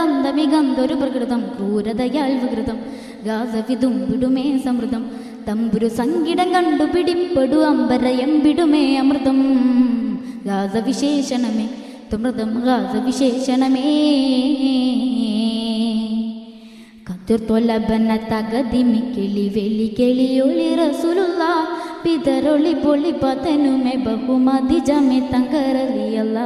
അന്തമികന്തൊരു പ്രകൃതം ക്രൂരതയാൽ വികൃതം ഗാസവിതും വിടുമേ സമൃതം തമ്പുരു സംഗീതം കണ്ടുപിടിപ്പെടു അമ്പരയമ്പിടുമേ അമൃതം ഗാസവിശേഷണമേ തുമൃതം ഗാസവിശേഷണമേ കതിർത്തൊലബന തകതിമി കിളി വെളി കിളിയൊളി റസുലുള്ള പിതരൊളി പൊളി പതനുമെ ബഹുമതി ജമെ തങ്കരലിയല്ല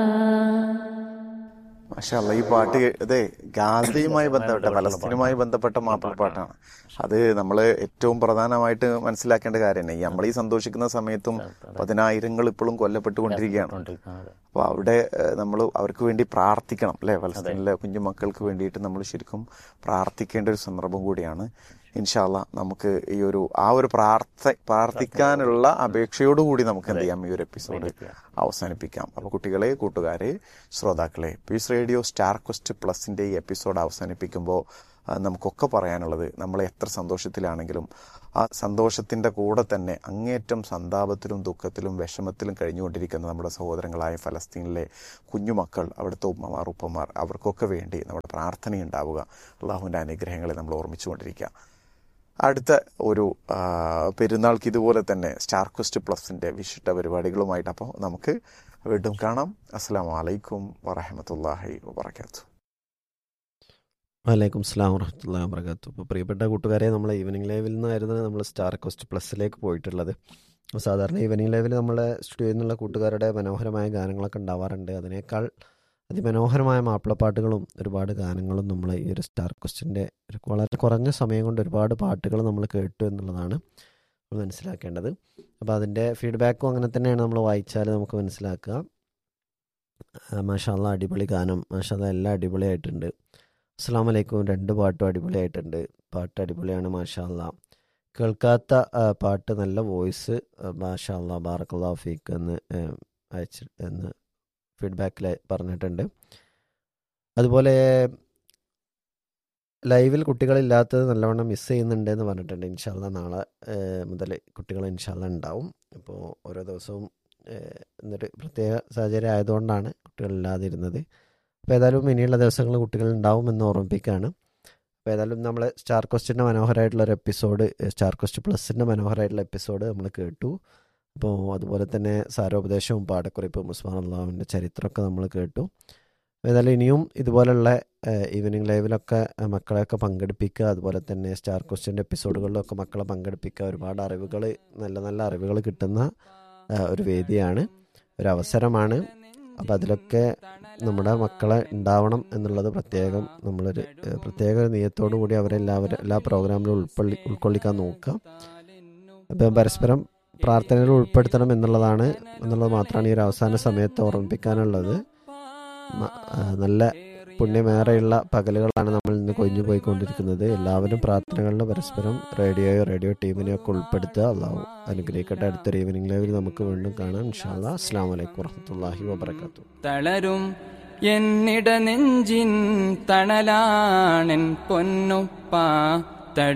മാഷല്ല ഈ പാട്ട് കേ- അതെ ഗാസയുമായി ബന്ധപ്പെട്ട പലസ്തീനുമായി ബന്ധപ്പെട്ട മാപ്പിളപ്പാട്ടാണ് അത് നമ്മൾ ഏറ്റവും പ്രധാനമായിട്ട് മനസ്സിലാക്കേണ്ട കാര്യമാണ് ഈ നമ്മൾ ഈ സന്തോഷിക്കുന്ന സമയത്തും പതിനായിരങ്ങൾ ഇപ്പോഴും കൊല്ലപ്പെട്ടുകൊണ്ടിരിക്കുകയാണ് അപ്പോൾ അവിടെ നമ്മൾ അവർക്ക് വേണ്ടി പ്രാർത്ഥിക്കണം അല്ലേ പലസ്തീനിലെ കുഞ്ഞുമക്കൾക്ക് വേണ്ടിയിട്ട് നമ്മൾ ശരിക്കും പ്രാർത്ഥിക്കേണ്ട ഒരു സന്ദർഭം കൂടിയാണ് ഇൻഷാല്ല നമുക്ക് ഈ ഒരു ആ ഒരു പ്രാർത്ഥ പ്രാർത്ഥിക്കാനുള്ള അപേക്ഷയോടുകൂടി നമുക്ക് എന്ത് ചെയ്യാം ഈ ഒരു എപ്പിസോഡ് അവസാനിപ്പിക്കാം അപ്പോൾ കുട്ടികളെ കൂട്ടുകാരെ ശ്രോതാക്കളെ പീസ് റേഡിയോ സ്റ്റാർ ക്വസ്റ്റ് പ്ലസിന്റെ ഈ എപ്പിസോഡ് അവസാനിപ്പിക്കുമ്പോൾ ആ, നമുക്കൊക്കെ പറയാനുള്ളത് നമ്മൾ എത്ര സന്തോഷത്തിലാണെങ്കിലും ആ സന്തോഷത്തിന്റെ കൂടെ തന്നെ അങ്ങേറ്റം സന്താപത്തിലും ദുഃഖത്തിലും വിഷമത്തിലും കഴിഞ്ഞുകൊണ്ടിരിക്കുന്ന നമ്മുടെ സഹോദരങ്ങളായ ഫലസ്തീനിലെ കുഞ്ഞുമക്കൾ അവിടുത്തെ ഉമ്മമാർ ഉപ്പമാർ അവർക്കൊക്കെ വേണ്ടി നമ്മുടെ പ്രാർത്ഥനയുണ്ടാവുക അള്ളാഹുവിൻ്റെ അനുഗ്രഹങ്ങളെ നമ്മൾ ഓർമ്മിച്ചുകൊണ്ടിരിക്കുക അടുത്ത ഒരു ആ, പെരുന്നാൾക്ക് ഇതുപോലെ തന്നെ സ്റ്റാർ ക്വസ്റ്റ് പ്ലസിന്റെ വിശിഷ്ട പരിപാടികളുമായിട്ട് അപ്പോൾ നമുക്ക് വീണ്ടും കാണാം അസ്സാം വലൈക്കും വറഹമത്തല്ലാഹി വാബർക്കാത്തു വലൈക്കും സ്ലാം വറഹമത്തുള്ള വർക്കാത്തു ഇപ്പോൾ പ്രിയപ്പെട്ട കൂട്ടുകാരെ നമ്മൾ ഈവനിങ് ലൈവിൽ നിന്നായിരുന്നു നമ്മൾ സ്റ്റാർ കോസ്റ്റ് പ്ലസിലേക്ക് പോയിട്ടുള്ളത് അപ്പോൾ സാധാരണ ഈവനിങ് ലൈവിൽ നമ്മളെ സ്റ്റുഡിയോയിൽ നിന്നുള്ള കൂട്ടുകാരുടെ മനോഹരമായ ഗാനങ്ങളൊക്കെ ഉണ്ടാവാറുണ്ട് അതിനേക്കാൾ അതിമനോഹരമായ മാപ്പിളപ്പാട്ടുകളും ഒരുപാട് ഗാനങ്ങളും നമ്മൾ ഈ ഒരു സ്റ്റാർ ക്വസ്റ്റിൻ്റെ ഒരു വളരെ കുറഞ്ഞ സമയം കൊണ്ട് ഒരുപാട് പാട്ടുകൾ നമ്മൾ കേട്ടു എന്നുള്ളതാണ് നമ്മൾ മനസ്സിലാക്കേണ്ടത് അപ്പോൾ അതിൻ്റെ ഫീഡ്ബാക്കും അങ്ങനെ തന്നെയാണ് നമ്മൾ വായിച്ചാൽ നമുക്ക് മനസ്സിലാക്കുക മാഷാല്ല അടിപൊളി ഗാനം മാഷാല്ല എല്ലാം അടിപൊളിയായിട്ടുണ്ട് അസ്സാം വലൈക്കും രണ്ട് പാട്ടും അടിപൊളിയായിട്ടുണ്ട് പാട്ട് അടിപൊളിയാണ് മാഷാല്ല കേൾക്കാത്ത ആ, പാട്ട് നല്ല വോയിസ് മാഷാല്ല ബാറക്കല്ലാ ഫീക്ക് എന്ന് ആ, അയച്ച് എന്ന് ഫീഡ്ബാക്കിൽ പറഞ്ഞിട്ടുണ്ട് അതുപോലെ ലൈവിൽ കുട്ടികളില്ലാത്തത് നല്ലവണ്ണം മിസ് ചെയ്യുന്നുണ്ട് എന്ന് പറഞ്ഞിട്ടുണ്ട് ഇൻഷാല്ല നാളെ മുതൽ കുട്ടികൾ ഇൻഷാല്ല ഉണ്ടാവും അപ്പോൾ ഓരോ ദിവസവും ഏഹ്, ഇന്നൊരു പ്രത്യേക സാഹചര്യം ആയതുകൊണ്ടാണ് കുട്ടികളില്ലാതിരുന്നത് അപ്പോൾ ഏതായാലും ഇനിയുള്ള ദിവസങ്ങളിൽ കുട്ടികൾ ഉണ്ടാവും എന്ന് ഓർമ്മിപ്പിക്കുകയാണ് അപ്പോൾ ഏതായാലും നമ്മൾ സ്റ്റാർ ക്വസ്റ്റിൻ്റെ മനോഹരമായിട്ടുള്ള ഒരു എപ്പിസോഡ് സ്റ്റാർ ക്വസ്റ്റ് പ്ലസിൻ്റെ മനോഹരമായിട്ടുള്ള എപ്പിസോഡ് നമ്മൾ കേട്ടു അപ്പോൾ അതുപോലെ തന്നെ സാരോപദേശവും പാടക്കുറിപ്പും ഉസ്മാൻ അള്ളാഹുവിൻ്റെ ചരിത്രമൊക്കെ നമ്മൾ കേട്ടു ഏതായാലും ഇനിയും ഇതുപോലുള്ള ഈവനിങ് ലൈവിലൊക്കെ ആ, മക്കളെയൊക്കെ പങ്കെടുപ്പിക്കുക അതുപോലെ തന്നെ സ്റ്റാർ ക്വസ്റ്റ്യൻ്റെ എപ്പിസോഡുകളിലൊക്കെ മക്കളെ പങ്കെടുപ്പിക്കുക ഒരുപാട് അറിവുകൾ നല്ല നല്ല അറിവുകൾ കിട്ടുന്ന ആ, ഒരു വേദിയാണ് ഒരു അവസരമാണ് അപ്പോൾ അതിലൊക്കെ നമ്മുടെ മക്കളെ ഉണ്ടാവണം എന്നുള്ളത് പ്രത്യേകം നമ്മളൊരു ഏഹ്, പ്രത്യേക ഒരു നിയത്തോടു കൂടി അവരെല്ലാവരും എല്ലാ പ്രോഗ്രാമിലും ഉൾക്കൊള്ളി ഉൾക്കൊള്ളിക്കാൻ നോക്കുക അപ്പം പരസ്പരം പ്രാർത്ഥനയിൽ ഉൾപ്പെടുത്തണം എന്നുള്ളതാണ് എന്നുള്ളത് മാത്രമാണ് ഈ ഒരു അവസാന സമയത്ത് ഓർമ്മിപ്പിക്കാനുള്ളത് മ- ആ, നല്ല പുണ്യമേറെയുള്ള പകലുകളാണ് നമ്മൾ ഇന്ന് കൊഞ്ഞു പോയിക്കൊണ്ടിരിക്കുന്നത് എല്ലാവരും പ്രാർത്ഥനകളിൽ പരസ്പരം റേഡിയോയോ റേഡിയോ ടീമിനെയോ ഒക്കെ ഉൾപ്പെടുത്തുക അള്ളാഹു അനുഗ്രഹിക്കട്ടെ അടുത്തൊരു ഈവനിങ് ലൈവിൽ നമുക്ക് വീണ്ടും കാണാം ഇൻഷാല്ലാ അസ്സാം വലൈക്കും വറഹമത്തല്ലാഹി വബർക്കാത്തു തളരും എന്നിട നെഞ്ചിൻ തണലാണെൻ പൊന്നുപ്പ